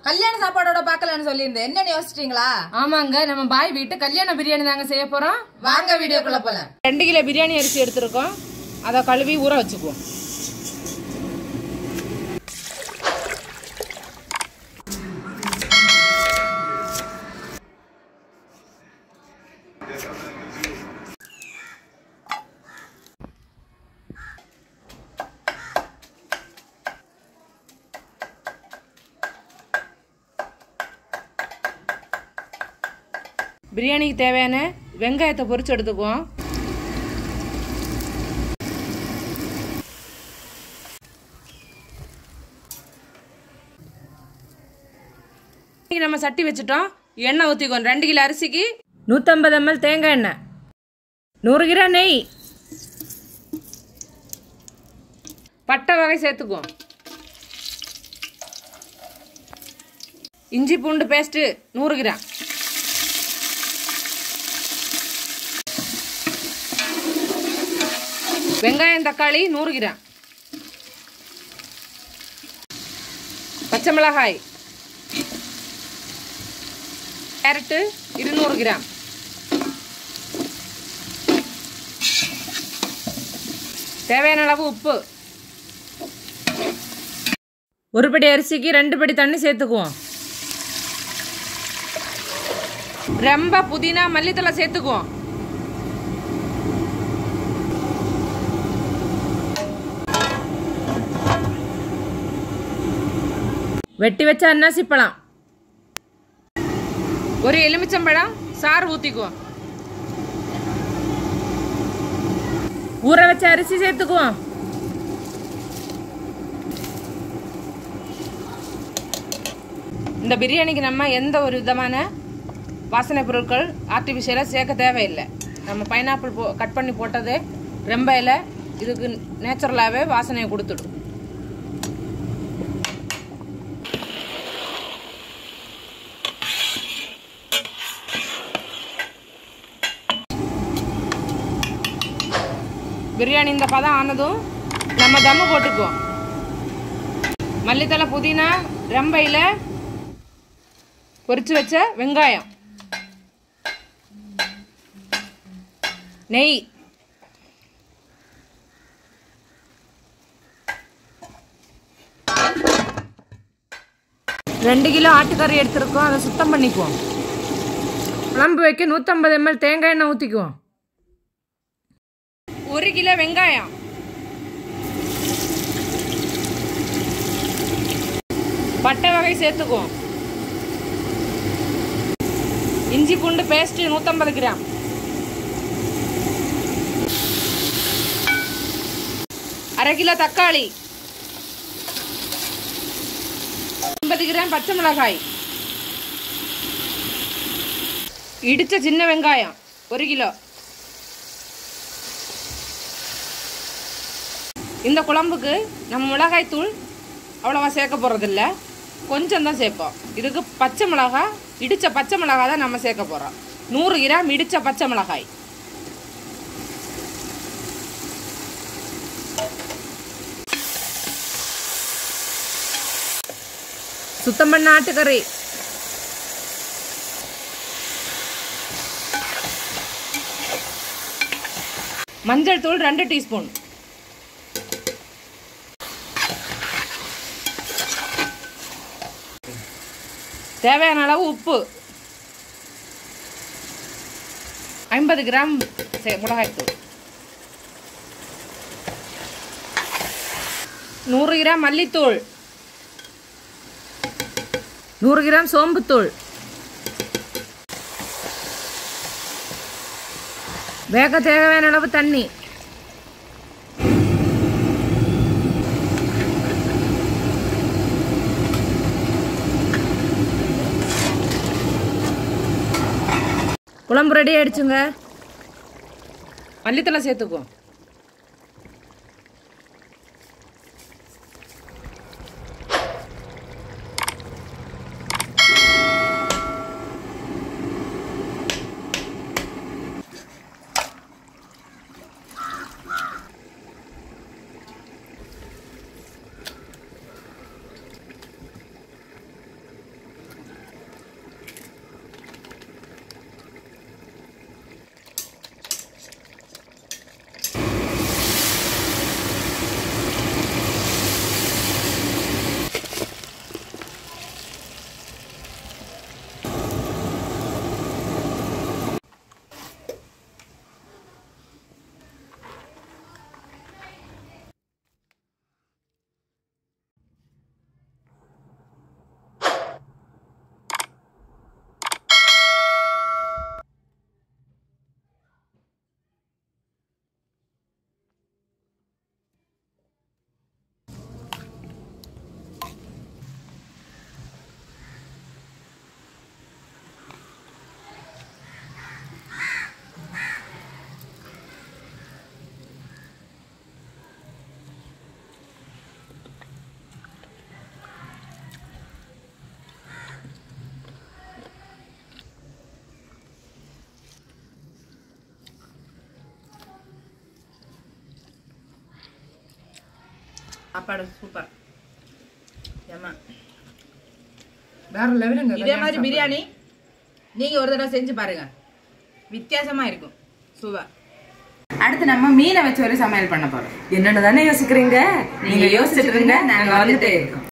கல்யாண சாப்பாடோட பார்க்கலன்னு சொல்லியிருந்தேன் என்னன்னு யோசிச்சிட்டீங்களா ஆமாங்க நம்ம பாய் வீட்டு கல்யாண பிரியாணி தாங்க செய்ய போறோம் வாங்க வீடியோக்குள்ள போலாம் ரெண்டு கிலோ பிரியாணி அரிசி எடுத்திருக்கோம் அதை கழுவி ஊற வச்சுக்குவோம் பிரியாணிக்கு தேவையான வெங்காயத்தை பொரிச்சு எடுத்துக்குவோம் இன்னைக்கு நம்ம சட்டி வச்சுட்டோம் எண்ணெய் ஊற்றிக்குவோம் ரெண்டு கிலோ அரிசிக்கு நூற்றம்பது எம்எல் தேங்காய் எண்ணெய் நூறு கிராம் நெய் பட்டை வகை சேர்த்துக்குவோம் இஞ்சி பூண்டு பேஸ்ட்டு நூறு கிராம் வெங்காயம் தக்காளி நூறு கிராம் பச்சை மிளகாய் கேரட்டு இருநூறு கிராம் தேவையான அளவு உப்பு ஒரு படி அரிசிக்கு ரெண்டு படி தண்ணி சேர்த்துக்குவோம் ரொம்ப புதினா மல்லித்தலை சேர்த்துக்குவோம் வெட்டி வச்ச அன்னாசி பழம் ஒரு எலுமிச்சம்பழம் சாறு ஊற்றிக்குவோம் ஊற வச்ச அரிசி சேர்த்துக்குவோம் இந்த பிரியாணிக்கு நம்ம எந்த ஒரு விதமான வாசனை பொருட்கள் ஆர்டிஃபிஷியலாக சேர்க்க தேவையில்லை நம்ம பைனாப்பிள் போ கட் பண்ணி போட்டதே ரொம்ப இல்லை இதுக்கு நேச்சுரலாகவே வாசனையை கொடுத்துடும் பிரியாணி இந்த பதம் ஆனதும் நம்ம தம்மு போட்டுக்குவோம் மல்லித்தலை புதினா ரெம்பையில் பொரிச்சு வச்ச வெங்காயம் நெய் ரெண்டு கிலோ ஆட்டுக்கறி எடுத்திருக்கோம் அதை சுத்தம் பண்ணிக்குவோம் குழம்பு வைக்க நூற்றம்பது எம்எல் தேங்காய் எண்ணெய் ஊற்றிக்குவோம் ஒரு கிலோ வெங்காயம் பட்டை வகை சேர்த்துக்குவோம் இஞ்சி பூண்டு பேஸ்ட் நூற்றம்பது கிராம் அரை கிலோ தக்காளி ஐம்பது கிராம் பச்சை மிளகாய் இடிச்ச சின்ன வெங்காயம் ஒரு கிலோ இந்த குழம்புக்கு நம்ம மிளகாய் தூள் அவ்வளோவா சேர்க்க போகிறதில்ல கொஞ்சம் தான் சேர்ப்போம் இதுக்கு பச்சை மிளகாய் இடித்த பச்சை மிளகாய் தான் நம்ம சேர்க்க போகிறோம் நூறு கிராம் இடித்த பச்சை மிளகாய் சுத்தம் பண்ண ஆட்டுக்கறி மஞ்சள் தூள் ரெண்டு டீஸ்பூன் தேவையான அளவு உப்பு ஐம்பது கிராம் சே- மிளகாய்த்தூள் நூறு கிராம் மல்லித்தூள் நூறு கிராம் சோம்புத்தூள் வேக தேவையான அளவு தண்ணி குழம்பு ரெடி ஆயிடுச்சுங்க மல்லித்தலை சேர்த்துக்குவோம் சாப்பாடு சூப்பர் ஏமா வேற லெவலுங்க இதே மாதிரி பிரியாணி நீங்க ஒரு தடவை செஞ்சு பாருங்க வித்தியாசமா இருக்கும் சூப்பர் அடுத்து நம்ம மீனை வச்சு ஒரு சமையல் பண்ண போறோம் என்னன்னு தானே யோசிக்கிறீங்க நீங்க யோசிச்சுட்டு இருங்க நாங்க வந்துட்டே இருக்கோம்